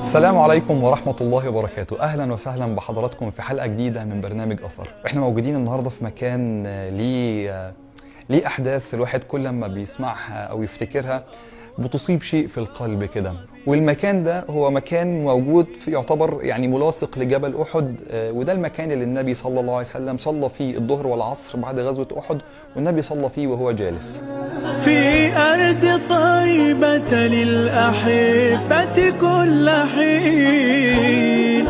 السلام عليكم ورحمة الله وبركاته أهلا وسهلا بحضراتكم في حلقة جديدة من برنامج أثر احنا موجودين النهاردة في مكان آه، ليه آه، ليه أحداث الواحد كل ما بيسمعها أو يفتكرها بتصيب شيء في القلب كده والمكان ده هو مكان موجود في يعتبر يعني ملاصق لجبل أحد آه، وده المكان اللي النبي صلى الله عليه وسلم صلى فيه الظهر والعصر بعد غزوة أحد والنبي صلى فيه وهو جالس في أرض طيبة للأحبة كل حين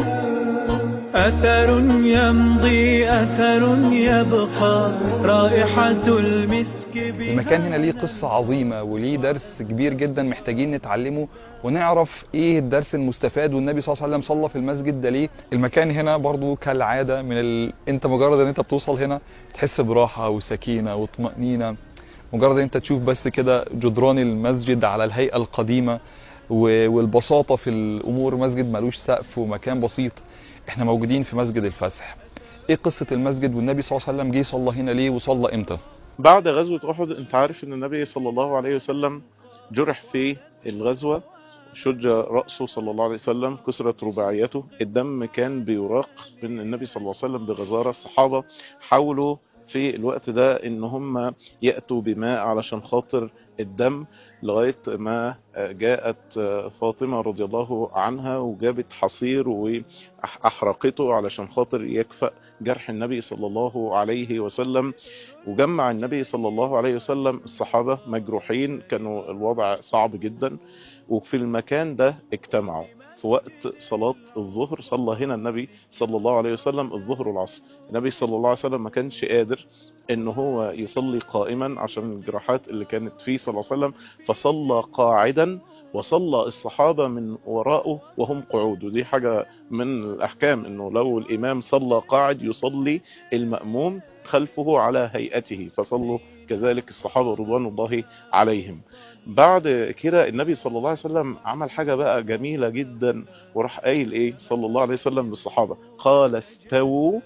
أثر يمضي أثر يبقى رائحة المسك بها المكان هنا ليه قصة عظيمة وليه درس كبير جدا محتاجين نتعلمه ونعرف ايه الدرس المستفاد والنبي صلى الله عليه وسلم صلى في المسجد ده ليه المكان هنا برضو كالعادة من ال... انت مجرد ان انت بتوصل هنا تحس براحة وسكينة وطمأنينة مجرد ان انت تشوف بس كده جدران المسجد على الهيئة القديمة و... والبساطة في الامور مسجد ملوش سقف ومكان بسيط احنا موجودين في مسجد الفسح ايه قصة المسجد والنبي صلى الله عليه وسلم جه صلى هنا ليه وصلى امتى بعد غزوة أحد أنت عارف أن النبي صلى الله عليه وسلم جرح في الغزوة شج رأسه صلى الله عليه وسلم كسرت رباعيته الدم كان بيراق من النبي صلى الله عليه وسلم بغزارة الصحابة حاولوا في الوقت ده ان هم يأتوا بماء علشان خاطر الدم لغاية ما جاءت فاطمة رضي الله عنها وجابت حصير وأحرقته علشان خاطر يكفأ جرح النبي صلى الله عليه وسلم وجمع النبي صلى الله عليه وسلم الصحابة مجروحين كانوا الوضع صعب جدا وفي المكان ده اجتمعوا في وقت صلاة الظهر صلى هنا النبي صلى الله عليه وسلم الظهر والعصر النبي صلى الله عليه وسلم ما كانش قادر ان هو يصلي قائما عشان الجراحات اللي كانت فيه صلى الله عليه وسلم فصلى قاعدا وصلى الصحابة من وراءه وهم قعود ودي حاجة من الأحكام أنه لو الإمام صلى قاعد يصلي المأموم خلفه على هيئته فصلوا كذلك الصحابة رضوان الله عليهم بعد كده النبي صلى الله عليه وسلم عمل حاجة بقى جميلة جدا وراح قايل ايه صلى الله عليه وسلم للصحابة قال استووا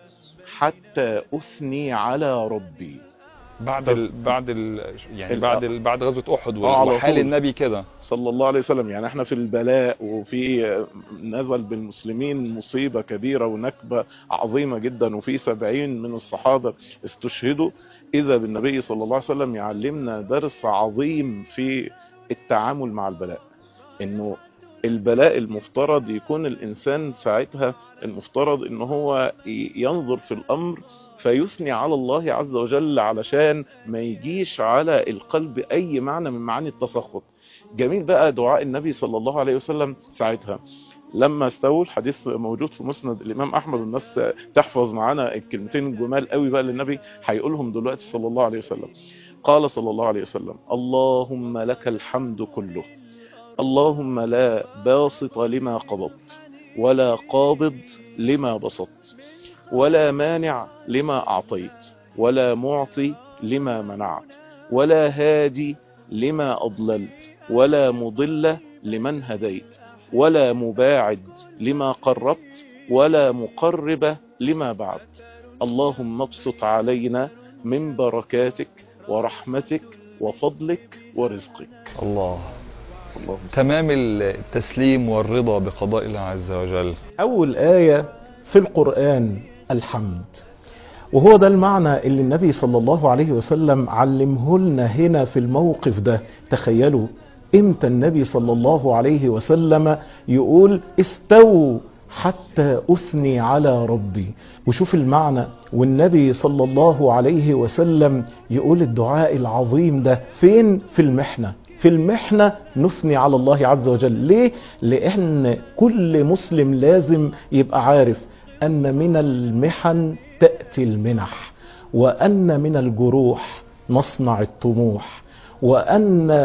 حتى أثني على ربي بعد ال... بعد ال... يعني ال- بعد ال... بعد غزوة أحد آه، على وحال طول. النبي كده صلى الله عليه وسلم يعني احنا في البلاء وفي نزل بالمسلمين مصيبة كبيرة ونكبة عظيمة جدا وفي سبعين من الصحابة استشهدوا إذا بالنبي صلى الله عليه وسلم يعلمنا درس عظيم في التعامل مع البلاء انه البلاء المفترض يكون الانسان ساعتها المفترض ان هو ي- ينظر في الامر فيثني على الله عز وجل علشان ما يجيش على القلب اي معنى من معاني التسخط جميل بقى دعاء النبي صلى الله عليه وسلم ساعتها لما استووا الحديث موجود في مسند الامام احمد والناس تحفظ معانا الكلمتين الجمال قوي بقى للنبي هيقولهم دلوقتي صلى الله عليه وسلم قال صلى الله عليه وسلم اللهم لك الحمد كله اللهم لا باسط لما قبضت ولا قابض لما بسطت ولا مانع لما أعطيت ولا معطي لما منعت ولا هادي لما أضللت ولا مضل لمن هديت ولا مباعد لما قربت ولا مقرب لما بعدت اللهم ابسط علينا من بركاتك ورحمتك وفضلك ورزقك الله اللهم تمام التسليم والرضا بقضاء الله عز وجل أول آية في القرآن الحمد وهو ده المعنى اللي النبي صلى الله عليه وسلم علمه لنا هنا في الموقف ده تخيلوا امتى النبي صلى الله عليه وسلم يقول استووا حتى أثني على ربي وشوف المعنى والنبي صلى الله عليه وسلم يقول الدعاء العظيم ده فين في المحنة في المحنة نثني على الله عز وجل ليه؟ لأن كل مسلم لازم يبقى عارف أن من المحن تأتي المنح وأن من الجروح نصنع الطموح وأن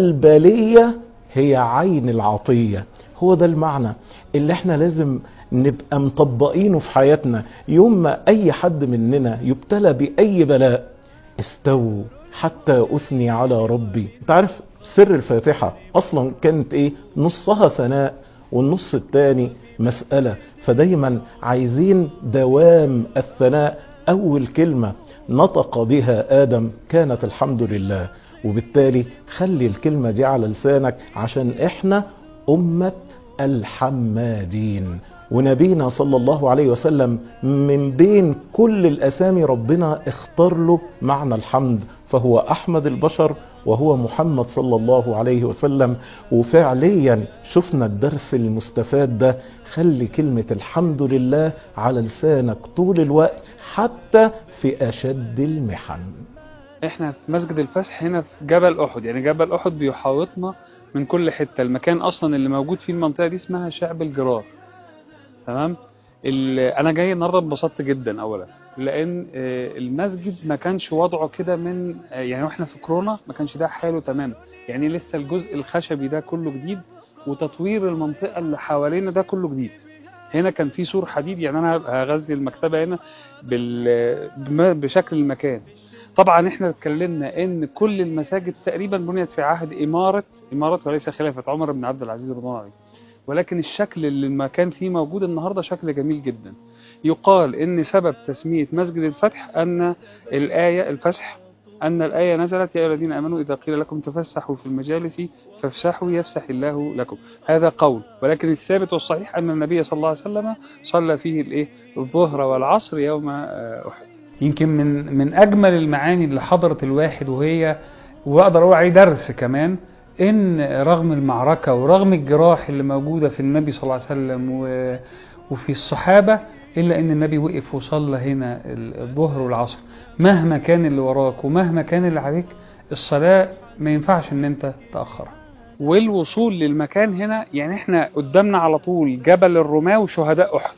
البلية هي عين العطية هو ده المعنى اللي احنا لازم نبقى مطبقينه في حياتنا يوم ما أي حد مننا يبتلى بأي بلاء استووا حتى أثني على ربي انت عارف سر الفاتحة أصلا كانت إيه نصها ثناء والنص الثاني مسألة فدايما عايزين دوام الثناء أول كلمة نطق بها آدم كانت الحمد لله وبالتالي خلي الكلمة دي على لسانك عشان احنا أمة الحمادين ونبينا صلى الله عليه وسلم من بين كل الأسامي ربنا اختار له معنى الحمد فهو أحمد البشر وهو محمد صلى الله عليه وسلم وفعليا شفنا الدرس المستفاد ده خلي كلمة الحمد لله على لسانك طول الوقت حتى في أشد المحن احنا في مسجد الفتح هنا في جبل احد يعني جبل احد بيحاوطنا من كل حته المكان اصلا اللي موجود فيه المنطقه دي اسمها شعب الجرار تمام ال- انا جاي النهارده اتبسطت جدا اولا لان آه، المسجد ما كانش وضعه كده من آه، يعني واحنا في كورونا ما كانش ده حاله تماما يعني لسه الجزء الخشبي ده كله جديد وتطوير المنطقه اللي حوالينا ده كله جديد هنا كان في سور حديد يعني انا هغذي المكتبه هنا بال بما- بشكل المكان طبعا احنا اتكلمنا ان كل المساجد تقريبا بنيت في عهد اماره اماره وليس خلافه عمر بن عبد العزيز رضي الله عنه ولكن الشكل اللي المكان فيه موجود النهارده شكل جميل جدا يقال ان سبب تسميه مسجد الفتح ان الايه الفسح ان الايه نزلت يا ايها الذين امنوا اذا قيل لكم تفسحوا في المجالس فافسحوا يفسح الله لكم هذا قول ولكن الثابت والصحيح ان النبي صلى الله عليه وسلم صلى فيه الايه الظهر والعصر يوم آه، احد يمكن من من اجمل المعاني اللي حضرت الواحد وهي واقدر اقول عليه درس كمان ان رغم المعركه ورغم الجراح اللي موجوده في النبي صلى الله عليه وسلم و- وفي الصحابه الا ان النبي وقف وصلى هنا الظهر والعصر مهما كان اللي وراك ومهما كان اللي عليك الصلاه ما ينفعش ان انت تاخرها والوصول للمكان هنا يعني احنا قدامنا على طول جبل الرماة وشهداء احد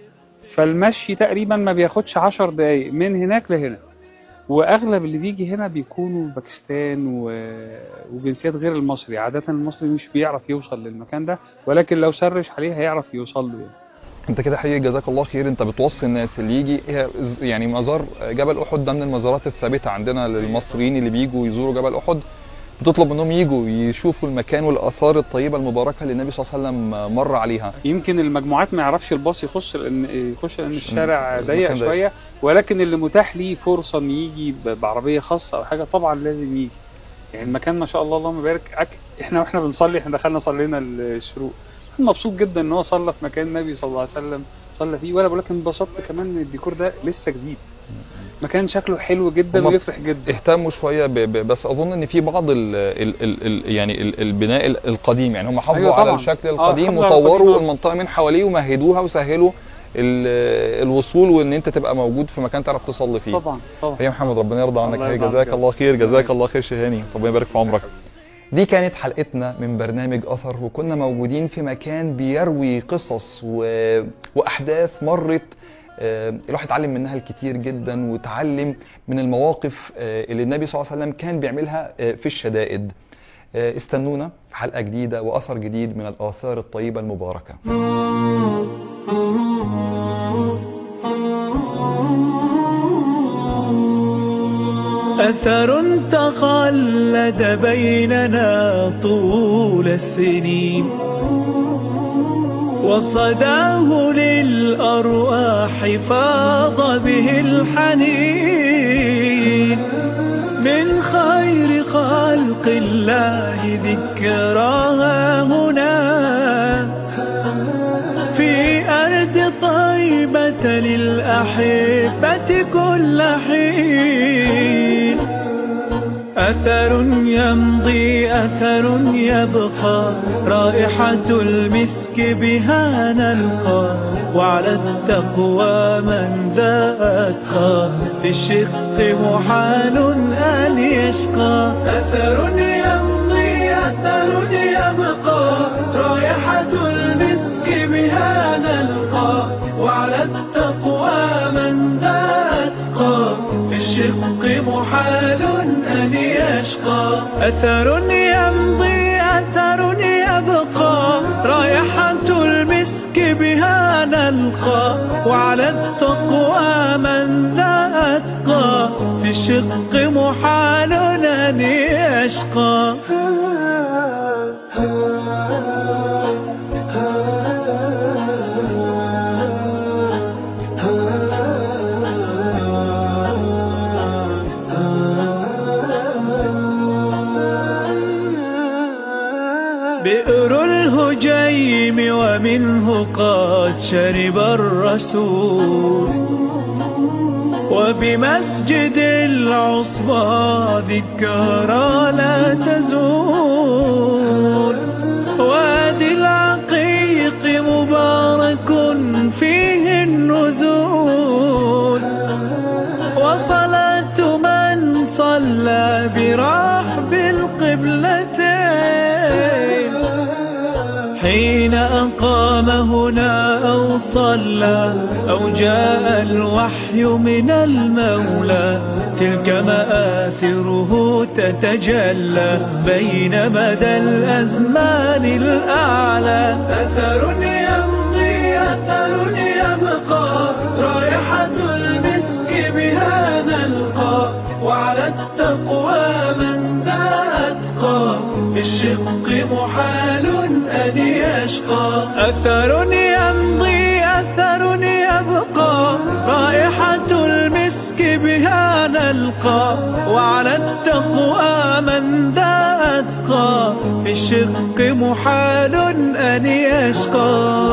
فالمشي تقريبا ما بياخدش عشر دقايق من هناك لهنا واغلب اللي بيجي هنا بيكونوا باكستان و... وجنسيات غير المصري عاده المصري مش بيعرف يوصل للمكان ده ولكن لو سرش عليه هيعرف يوصل له يعني. انت كده حقيقي جزاك الله خير انت بتوصي الناس اللي يجي هي ز- يعني مزار جبل احد ده من المزارات الثابته عندنا للمصريين اللي بيجوا يزوروا جبل احد بتطلب منهم يجوا يشوفوا المكان والاثار الطيبه المباركه اللي النبي صلى الله عليه وسلم مر عليها يمكن المجموعات ما يعرفش الباص يخش لان يخش لان الشارع المكان ضيق ضيق. شويه ولكن اللي متاح ليه فرصه ان يجي ب- بعربيه خاصه او حاجه طبعا لازم يجي يعني المكان ما شاء الله اللهم بارك أك- احنا واحنا بنصلي احنا دخلنا صلينا الشروق كنت مبسوط جدا ان هو صلى في مكان النبي صلى الله عليه وسلم صلى فيه وانا بقول لك انبسطت كمان ان الديكور ده لسه جديد مكان شكله حلو جدا هما ويفرح جدا اهتموا شويه ب... ب... بس اظن ان في بعض ال... ال... ال... ال... يعني ال... البناء ال- القديم يعني هم حافظوا أيوة على طبعاً. الشكل آه، القديم حافظوا على وطوروا القديم. المنطقه من حواليه ومهدوها وسهلوا ال... الوصول وان انت تبقى موجود في مكان تعرف تصلي فيه طبعا طبعا يا محمد ربنا يرضى عنك الله هي يرضى جزاك عنك. الله خير جزاك الله خير شهاني ربنا يبارك في عمرك دي كانت حلقتنا من برنامج اثر وكنا موجودين في مكان بيروي قصص و... واحداث مرت آه، الواحد اتعلم منها الكتير جدا وتعلم من المواقف آه، اللي النبي صلى الله عليه وسلم كان بيعملها آه، في الشدائد آه، استنونا في حلقة جديدة وأثر جديد من الآثار الطيبة المباركة أثر تخلد بيننا طول السنين وصداه للأرواح فاض به الحنين من خير خلق الله ذكراها هنا في أرض طيبة للأحبة كل حين أثر يمضي أثر يبقى رائحة المسك بها نلقى وعلى التقوى من ذاقى بالشق محال أن يشقى أثر يمضي أثر يبقى رائحة المسك بها نلقى وعلى التقوى من ذاقى بالشق محال أن يشقى أثر يمضي أثر يبقى رائحة المسك بها نلقى وعلى التقوى من ذا أتقى في الشق محال أن يشقى بئر الهجيم ومنه قد شرب الرسول وبمسجد العصبى ذكرى لا تزول وادي العقيق مبارك فيه النزول وصلاة من صلى برحب القبلتين حين أقام هنا أو صلى أو جاء الوحي من المولى تلك مآثره تتجلى بين مدى الأزمان الأعلى أثر يمضي أثر يبقى رائحة المسك بها نلقى وعلى التقوى من ذا أتقى في الشق محال أن يشقى أثر يمضي أثر يبقى رائحة المسك بها نلقى وعلى التقوى من ذا أتقى في الشق محال أن يشقى